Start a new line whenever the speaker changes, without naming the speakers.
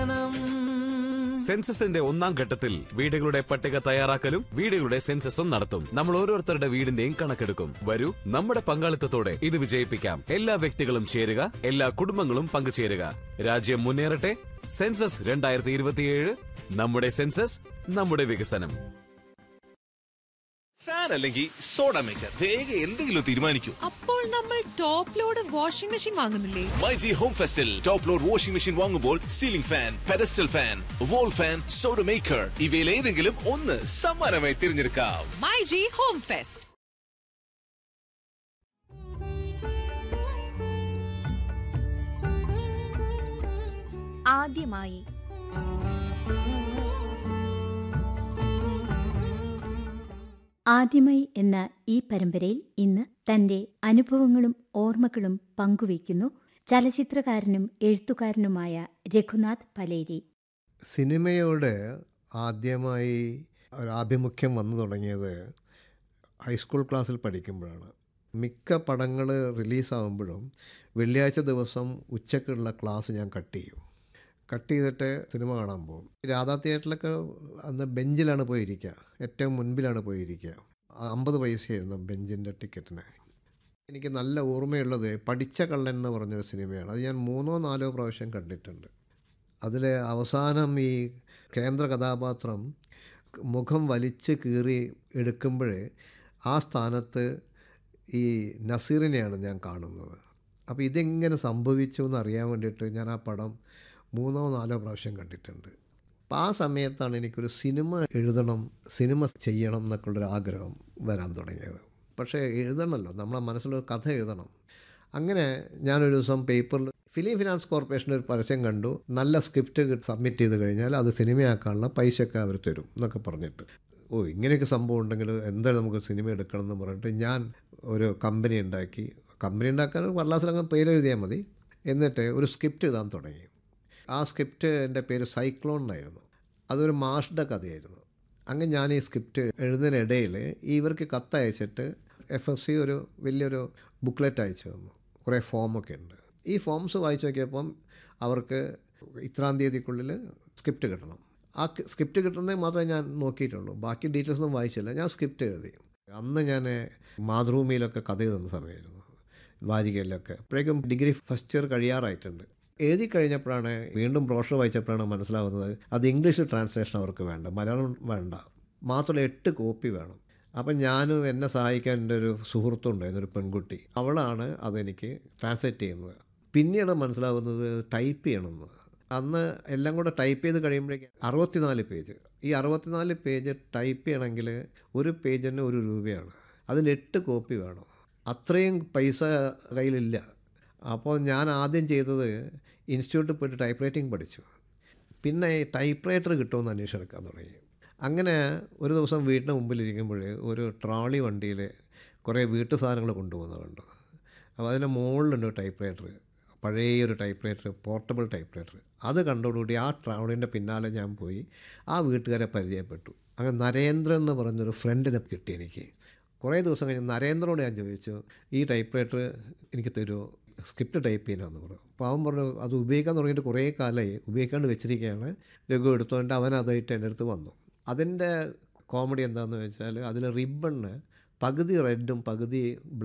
വികസനം
സെൻസസിന്റെ ഒന്നാം ഘട്ടത്തിൽ വീടുകളുടെ പട്ടിക തയ്യാറാക്കലും വീടുകളുടെ സെൻസസും നടത്തും നമ്മൾ ഓരോരുത്തരുടെ വീടിന്റെയും കണക്കെടുക്കും വരൂ നമ്മുടെ പങ്കാളിത്തത്തോടെ ഇത് വിജയിപ്പിക്കാം എല്ലാ വ്യക്തികളും ചേരുക എല്ലാ കുടുംബങ്ങളും പങ്കുചേരുക രാജ്യം മുന്നേറട്ടെ സെൻസസ് രണ്ടായിരത്തി ഇരുപത്തിയേഴ് നമ്മുടെ സെൻസസ് നമ്മുടെ വികസനം
ഫാൻ അല്ലെങ്കിൽ സോഡ മേക്കർ വേഗം എന്തെങ്കിലും തീരുമാനിക്കൂ
അപ്പോൾ നമ്മൾ ടോപ്പ് ലോഡ് വാഷിംഗ് മെഷീൻ വാങ്ങുന്നില്ലേ
മൈ ജി ഹോം ഫെസ്റ്റിൽ ടോപ്പ് ലോഡ് വാഷിംഗ് മെഷീൻ വാങ്ങുമ്പോൾ ceiling fan pedestal fan wall fan soda maker ഇവയിൽ ഏതെങ്കിലും ഒന്ന് സമ്മാനമായി തിരഞ്ഞെടുക്കാം
മൈ ജി ഹോം ഫെസ്റ്റ്
ആദ്യമായി
ആദ്യമായി എന്ന ഈ പരമ്പരയിൽ ഇന്ന് തന്റെ അനുഭവങ്ങളും ഓർമ്മകളും പങ്കുവയ്ക്കുന്നു ചലച്ചിത്രകാരനും എഴുത്തുകാരനുമായ രഘുനാഥ് പലേരി
സിനിമയോട് ആദ്യമായി ഒരു ആഭിമുഖ്യം വന്നു തുടങ്ങിയത് ഹൈസ്കൂൾ ക്ലാസ്സിൽ പഠിക്കുമ്പോഴാണ് മിക്ക പടങ്ങൾ റിലീസാകുമ്പോഴും വെള്ളിയാഴ്ച ദിവസം ഉച്ചക്കുള്ള ക്ലാസ് ഞാൻ കട്ട് ചെയ്യും കട്ട് ചെയ്തിട്ട് സിനിമ കാണാൻ പോകും രാധാ തിയേറ്ററിലൊക്കെ അന്ന് ബെഞ്ചിലാണ് പോയിരിക്കുക ഏറ്റവും മുൻപിലാണ് പോയിരിക്കുക അമ്പത് പൈസയായിരുന്നു ബെഞ്ചിൻ്റെ ടിക്കറ്റിന് എനിക്ക് നല്ല ഓർമ്മയുള്ളത് പഠിച്ച കള്ളൻ എന്ന് പറഞ്ഞൊരു സിനിമയാണ് അത് ഞാൻ മൂന്നോ നാലോ പ്രാവശ്യം കണ്ടിട്ടുണ്ട് അതിൽ അവസാനം ഈ കേന്ദ്ര കഥാപാത്രം മുഖം വലിച്ച് കീറി എടുക്കുമ്പോഴേ ആ സ്ഥാനത്ത് ഈ നസീറിനെയാണ് ഞാൻ കാണുന്നത് അപ്പോൾ ഇതെങ്ങനെ സംഭവിച്ചു എന്ന് അറിയാൻ വേണ്ടിയിട്ട് ഞാൻ ആ പടം മൂന്നോ നാലോ പ്രാവശ്യം കണ്ടിട്ടുണ്ട് അപ്പോൾ ആ സമയത്താണ് എനിക്കൊരു സിനിമ എഴുതണം സിനിമ ചെയ്യണം എന്നൊക്കെയുള്ളൊരു ആഗ്രഹം വരാൻ തുടങ്ങിയത് പക്ഷേ എഴുതണമല്ലോ നമ്മളെ മനസ്സിലൊരു കഥ എഴുതണം അങ്ങനെ ഞാനൊരു ദിവസം പേപ്പറിൽ ഫിലിം ഫിനാൻസ് കോർപ്പറേഷൻ്റെ ഒരു പരസ്യം കണ്ടു നല്ല സ്ക്രിപ്റ്റ് സബ്മിറ്റ് ചെയ്ത് കഴിഞ്ഞാൽ അത് സിനിമയാക്കാനുള്ള പൈസയൊക്കെ അവർ തരും എന്നൊക്കെ പറഞ്ഞിട്ട് ഓ ഇങ്ങനെയൊക്കെ സംഭവം ഉണ്ടെങ്കിൽ എന്തായാലും നമുക്ക് സിനിമ എടുക്കണം എന്ന് പറഞ്ഞിട്ട് ഞാൻ ഒരു കമ്പനി ഉണ്ടാക്കി കമ്പനി ഉണ്ടാക്കാൻ ഒരു കടലാസിലങ്ങ് പേര് എഴുതിയാൽ മതി എന്നിട്ട് ഒരു സ്ക്രിപ്റ്റ് എഴുതാൻ തുടങ്ങി ആ സ്ക്രിപ്റ്റ് എൻ്റെ പേര് സൈക്ലോൺ എന്നായിരുന്നു അതൊരു മാഷ്ടെ കഥയായിരുന്നു അങ്ങനെ ഞാൻ ഈ സ്ക്രിപ്റ്റ് എഴുതുന്നതിനിടയിൽ ഇവർക്ക് കത്തയച്ചിട്ട് എഫ് എഫ് സി ഒരു വലിയൊരു ബുക്ക്ലെറ്റ് അയച്ചു തന്നു കുറേ ഫോമൊക്കെ ഉണ്ട് ഈ ഫോംസ് വായിച്ചു നോക്കിയപ്പം അവർക്ക് ഇത്രാം തീയതിക്കുള്ളിൽ സ്ക്രിപ്റ്റ് കിട്ടണം ആ സ്ക്രിപ്റ്റ് കിട്ടുന്നത് മാത്രമേ ഞാൻ നോക്കിയിട്ടുള്ളൂ ബാക്കി ഡീറ്റെയിൽസ് ഒന്നും വായിച്ചില്ല ഞാൻ സ്ക്രിപ്റ്റ് എഴുതി അന്ന് ഞാൻ മാതൃഭൂമിയിലൊക്കെ കഥ എഴുതുന്ന സമയമായിരുന്നു വാരികയിലൊക്കെ അപ്പോഴേക്കും ഡിഗ്രി ഫസ്റ്റ് ഇയർ കഴിയാറായിട്ടുണ്ട് എഴുതി കഴിഞ്ഞപ്പോഴാണ് വീണ്ടും ബ്രോഷർ വായിച്ചപ്പോഴാണ് മനസ്സിലാവുന്നത് അത് ഇംഗ്ലീഷ് ട്രാൻസ്ലേഷൻ അവർക്ക് വേണ്ട മലയാളം വേണ്ട മാത്രമല്ല എട്ട് കോപ്പി വേണം അപ്പം ഞാനും എന്നെ സഹായിക്കാൻ എൻ്റെ ഒരു സുഹൃത്തുണ്ടായിരുന്നു ഒരു പെൺകുട്ടി അവളാണ് അതെനിക്ക് ട്രാൻസ്ലേറ്റ് ചെയ്യുന്നത് പിന്നീട് മനസ്സിലാവുന്നത് ടൈപ്പ് ചെയ്യണമെന്ന് അന്ന് എല്ലാം കൂടെ ടൈപ്പ് ചെയ്ത് കഴിയുമ്പോഴേക്കും അറുപത്തിനാല് പേജ് ഈ അറുപത്തിനാല് പേജ് ടൈപ്പ് ചെയ്യണമെങ്കിൽ ഒരു പേജിന് ഒരു രൂപയാണ് അതിൽ എട്ട് കോപ്പി വേണം അത്രയും പൈസ കയ്യിലില്ല അപ്പോൾ ഞാൻ ആദ്യം ചെയ്തത് ഇൻസ്റ്റിറ്റ്യൂട്ടിൽ പോയിട്ട് ടൈപ്പ് റൈറ്റിംഗ് പഠിച്ചു പിന്നെ ടൈപ്പ് റൈറ്റർ കിട്ടുമെന്ന് അന്വേഷിച്ചെടുക്കാൻ തുടങ്ങി അങ്ങനെ ഒരു ദിവസം വീടിന് മുമ്പിലിരിക്കുമ്പോൾ ഒരു ട്രോളി വണ്ടിയിൽ കുറേ വീട്ടു സാധനങ്ങൾ കൊണ്ടുപോകുന്നത് കണ്ടു അപ്പോൾ അതിൻ്റെ മുകളിലുണ്ട് ടൈപ്പ് റൈറ്റർ പഴയ ഒരു typewriter portable typewriter അത് കണ്ടോടുകൂടി ആ ട്രാവലിൻ്റെ പിന്നാലെ ഞാൻ പോയി ആ വീട്ടുകാരെ പരിചയപ്പെട്ടു അങ്ങനെ നരേന്ദ്രൻ എന്ന് പറഞ്ഞൊരു ഫ്രണ്ടിനെ കിട്ടി എനിക്ക് കുറേ ദിവസം കഴിഞ്ഞ് നരേന്ദ്രനോട് ഞാൻ ചോദിച്ചു ഈ ടൈപ്പ് റൈറ്റർ എനിക്ക് തരുമോ സ്ക്രിപ്റ്റ് ടൈപ്പ് ചെയ്യാനെന്ന് പറഞ്ഞു അപ്പോൾ അവൻ പറഞ്ഞു അത് ഉപയോഗിക്കാൻ തുടങ്ങിയിട്ട് കുറേ കാലമായി ഉപയോഗിക്കാണ്ട് വെച്ചിരിക്കുകയാണ് രഘു എടുത്തുകൊണ്ട് അവൻ അതായിട്ട് എൻ്റെ അടുത്ത് വന്നു അതിൻ്റെ കോമഡി എന്താണെന്ന് വെച്ചാൽ അതിൽ റിബണ് പകുതി റെഡും പകുതി